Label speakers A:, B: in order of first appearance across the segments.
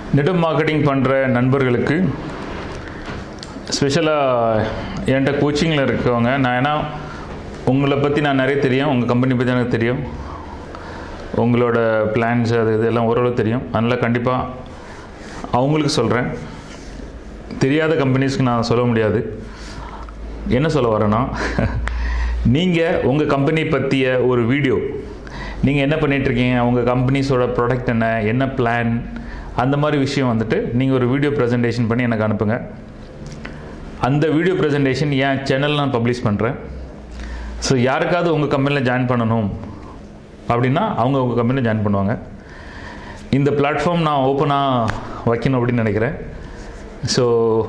A: network marketing பண்ணுற நண்பர்களுக்கு ஸ்பெஷலாக என்கிட்ட கோச்சிங்கில் இருக்கவங்க நான் ஏன்னா உங்களை பற்றி நான் நிறைய தெரியும் உங்கள் கம்பெனி பற்றி எனக்கு தெரியும் உங்களோட பிளான்ஸ் அது இது எல்லாம் ஓரளவு தெரியும் அதனால் கண்டிப்பாக அவங்களுக்கு சொல்கிறேன் தெரியாத கம்பெனிஸ்க்கு நான் சொல்ல முடியாது என்ன சொல்ல வரேன்னா நீங்கள் உங்கள் கம்பெனி பற்றிய ஒரு வீடியோ நீங்கள் என்ன பண்ணிகிட்ருக்கீங்க உங்கள் கம்பெனிஸோட ப்ராடக்ட் என்ன என்ன பிளான் அந்த மாதிரி விஷயம் வந்துட்டு நீங்கள் ஒரு வீடியோ ப்ரெசன்டேஷன் பண்ணி எனக்கு அனுப்புங்க அந்த வீடியோ ப்ரெசன்டேஷன் என் சேனல் நான் பப்ளிஷ் பண்ணுறேன் ஸோ யாருக்காவது உங்கள் கம்பெனியில் ஜாயின் பண்ணணும் அப்படின்னா அவங்க உங்கள் கம்பெனியில் ஜாயின் பண்ணுவாங்க இந்த பிளாட்ஃபார்ம் நான் ஓப்பனாக வைக்கணும் அப்படின்னு நினைக்கிறேன் ஸோ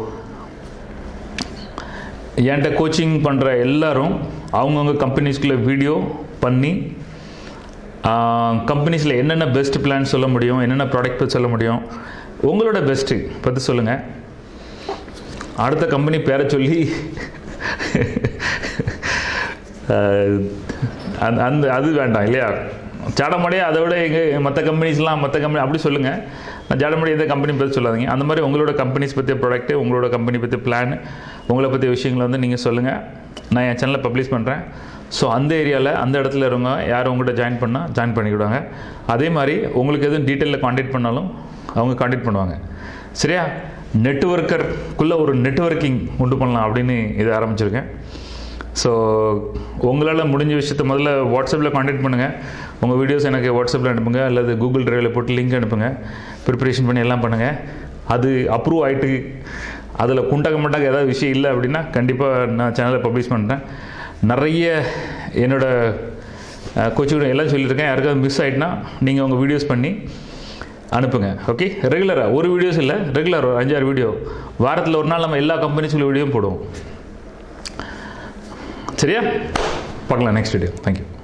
A: என்கிட்ட கோச்சிங் பண்ணுற எல்லாரும் அவங்கவுங்க கம்பெனிஸ்குள்ளே வீடியோ பண்ணி கம்பெனிஸில் என்னென்ன பெஸ்ட் பிளான் சொல்ல முடியும் என்னென்ன ப்ராடக்ட் பற்றி சொல்ல முடியும் உங்களோட பெஸ்ட்டு பற்றி சொல்லுங்கள் அடுத்த கம்பெனி பேரை சொல்லி அந்த அந்த அது வேண்டாம் இல்லையா ஜாடமடையாக அதை விட எங்கள் மற்ற கம்பெனிஸ்லாம் மற்ற கம்பெனி அப்படி சொல்லுங்கள் நான் ஜாடமடி எந்த கம்பெனி பற்றி சொல்லாதீங்க அந்த மாதிரி உங்களோட கம்பெனிஸ் பற்றிய ப்ராடக்ட்டு உங்களோட கம்பெனி பற்றி பிளான் உங்களை பற்றிய விஷயங்களை வந்து நீங்கள் சொல்லுங்கள் நான் என் சேனலில் பப்ளிஷ் பண்ணுறேன் ஸோ அந்த ஏரியாவில் அந்த இடத்துல இருங்க யார் உங்கள்கிட்ட ஜாயின் பண்ணால் ஜாயின் பண்ணிக்கிடுவாங்க அதே மாதிரி உங்களுக்கு எதுவும் டீட்டெயிலில் காண்டாக்ட் பண்ணாலும் அவங்க காண்டாக்ட் பண்ணுவாங்க சரியா நெட்ஒர்க்கருக்குள்ளே ஒரு நெட்ஒர்க்கிங் உண்டு பண்ணலாம் அப்படின்னு இதை ஆரம்பிச்சிருக்கேன் ஸோ உங்களால் முடிஞ்ச விஷயத்த முதல்ல வாட்ஸ்அப்பில் காண்டாக்ட் பண்ணுங்கள் உங்கள் வீடியோஸ் எனக்கு வாட்ஸ்அப்பில் அனுப்புங்க அல்லது கூகுள் ட்ரைவில் போட்டு லிங்க் அனுப்புங்க ப்ரிப்பரேஷன் பண்ணி எல்லாம் பண்ணுங்கள் அது அப்ரூவ் ஆகிட்டு அதில் குண்டாக மண்டாக ஏதாவது விஷயம் இல்லை அப்படின்னா கண்டிப்பாக நான் சேனலில் பப்ளிஷ் பண்ணுறேன் நிறைய என்னோடய கோச்சிங் எல்லாம் சொல்லியிருக்கேன் யாருக்காவது மிஸ் ஆகிட்டுனா நீங்கள் உங்கள் வீடியோஸ் பண்ணி அனுப்புங்க ஓகே ரெகுலராக ஒரு வீடியோஸ் இல்லை ரெகுலர் ஒரு அஞ்சாறு வீடியோ வாரத்தில் ஒரு நாள் நம்ம எல்லா கம்பெனிஸுள்ள வீடியோவும் போடுவோம் சரியா பார்க்கலாம் நெக்ஸ்ட் வீடியோ தேங்க்யூ